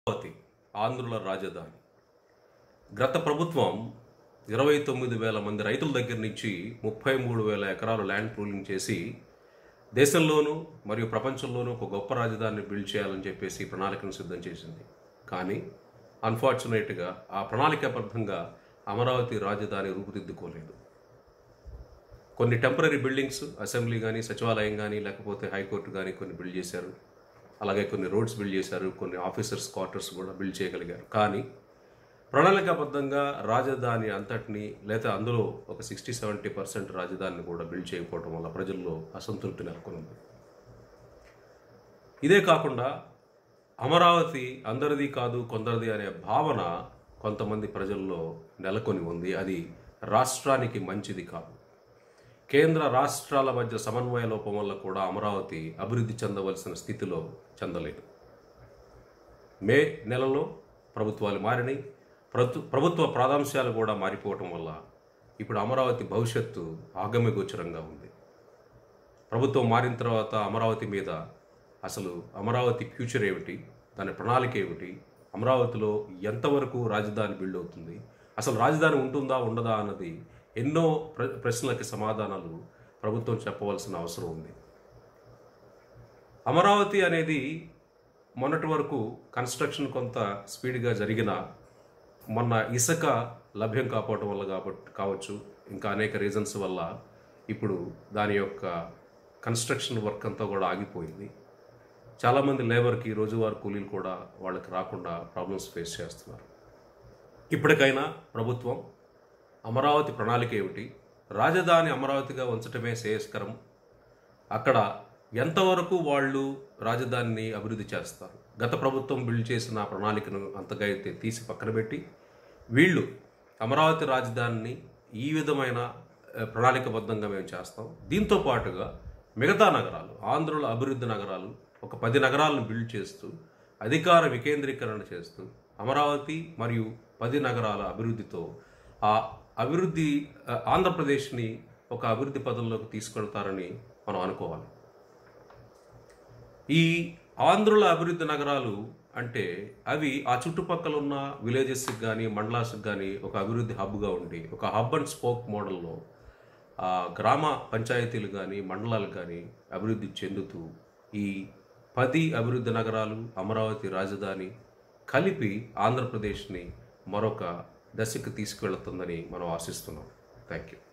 అమరావతి ఆంధ్రుల రాజధాని గత ప్రభుత్వం ఇరవై తొమ్మిది వేల మంది రైతుల దగ్గర నుంచి ముప్పై మూడు వేల ఎకరాలు ల్యాండ్ పూలింగ్ చేసి దేశంలోనూ మరియు ప్రపంచంలోనూ ఒక గొప్ప రాజధానిని బిల్డ్ చేయాలని చెప్పేసి ప్రణాళికను సిద్ధం చేసింది కానీ అన్ఫార్చునేట్గా ఆ ప్రణాళికాబద్ధంగా అమరావతి రాజధాని రూపుదిద్దుకోలేదు కొన్ని టెంపరీ బిల్డింగ్స్ అసెంబ్లీ కానీ సచివాలయం కానీ లేకపోతే హైకోర్టు కానీ కొన్ని బిల్డ్ చేశారు అలాగే కొన్ని రోడ్స్ బిల్డ్ చేశారు కొన్ని ఆఫీసర్స్ క్వార్టర్స్ కూడా బిల్డ్ చేయగలిగారు కానీ ప్రణాళికాబద్ధంగా రాజధాని అంతటిని లేదా అందులో ఒక సిక్స్టీ సెవెంటీ పర్సెంట్ రాజధానిని కూడా బిల్డ్ చేయకపోవడం వల్ల ప్రజల్లో అసంతృప్తి నెలకొంది ఇదే కాకుండా అమరావతి అందరిది కాదు కొందరిది అనే భావన కొంతమంది ప్రజల్లో నెలకొని ఉంది అది రాష్ట్రానికి మంచిది కాదు కేంద్ర రాష్ట్రాల మధ్య సమన్వయ లోపం వల్ల కూడా అమరావతి అభివృద్ధి చెందవలసిన స్థితిలో చెందలేదు మే నెలలో ప్రభుత్వాలు మారినాయి ప్రభు ప్రభుత్వ ప్రాధాంశాలు కూడా మారిపోవటం వల్ల ఇప్పుడు అమరావతి భవిష్యత్తు ఆగమ్యగోచరంగా ఉంది ప్రభుత్వం మారిన తర్వాత అమరావతి మీద అసలు అమరావతి ఫ్యూచర్ ఏమిటి దాని ప్రణాళిక ఏమిటి అమరావతిలో ఎంతవరకు రాజధాని బిల్డ్ అవుతుంది అసలు రాజధాని ఉంటుందా ఉండదా అన్నది ఎన్నో ప్ర ప్రశ్నలకి సమాధానాలు ప్రభుత్వం చెప్పవలసిన అవసరం ఉంది అమరావతి అనేది మొన్నటి వరకు కన్స్ట్రక్షన్ కొంత స్పీడ్గా జరిగిన మొన్న ఇసుక లభ్యం కాకపోవడం వల్ల కాబట్టి కావచ్చు ఇంకా అనేక రీజన్స్ వల్ల ఇప్పుడు దాని యొక్క కన్స్ట్రక్షన్ వర్క్ అంతా కూడా ఆగిపోయింది చాలామంది లేబర్కి రోజువారీ కూలీలు కూడా వాళ్ళకి రాకుండా ప్రాబ్లమ్స్ ఫేస్ చేస్తున్నారు ఇప్పటికైనా ప్రభుత్వం అమరావతి ప్రణాళిక ఏమిటి రాజధాని అమరావతిగా ఉంచటమే శ్రేయస్కరం అక్కడ ఎంతవరకు వాళ్ళు రాజధానిని అభివృద్ధి చేస్తారు గత ప్రభుత్వం బిల్డ్ చేసిన ప్రణాళికను అంతగా అయితే తీసి పక్కన పెట్టి వీళ్ళు అమరావతి రాజధానిని ఈ విధమైన ఆ, ప్రణాళికబద్ధంగా మేము చేస్తాం దీంతో పాటుగా మిగతా నగరాలు ఆంధ్రుల అభివృద్ధి నగరాలు ఒక పది నగరాలను బిల్డ్ చేస్తూ అధికార వికేంద్రీకరణ చేస్తూ అమరావతి మరియు పది నగరాల అభివృద్ధితో ఆ అభివృద్ధి ఆ, ఆంధ్రప్రదేశ్ని ఒక అభివృద్ధి పదంలోకి తీసుకెళ్తారని మనం అనుకోవాలి ఈ ఆంధ్రుల అభివృద్ధి నగరాలు అంటే అవి ఆ చుట్టుపక్కల ఉన్న విలేజెస్కి కానీ మండలాస్కి కానీ ఒక అభివృద్ధి హబ్గా ఉండి ఒక హబ్ అండ్ స్పోక్ మోడల్లో ఆ గ్రామ పంచాయతీలు కానీ మండలాలు కానీ అభివృద్ధి చెందుతూ ఈ పది అభివృద్ధి నగరాలు అమరావతి రాజధాని కలిపి ఆంధ్రప్రదేశ్ని మరొక దశకు తీసుకెళ్తుందని మనం ఆశిస్తున్నాం థ్యాంక్ యూ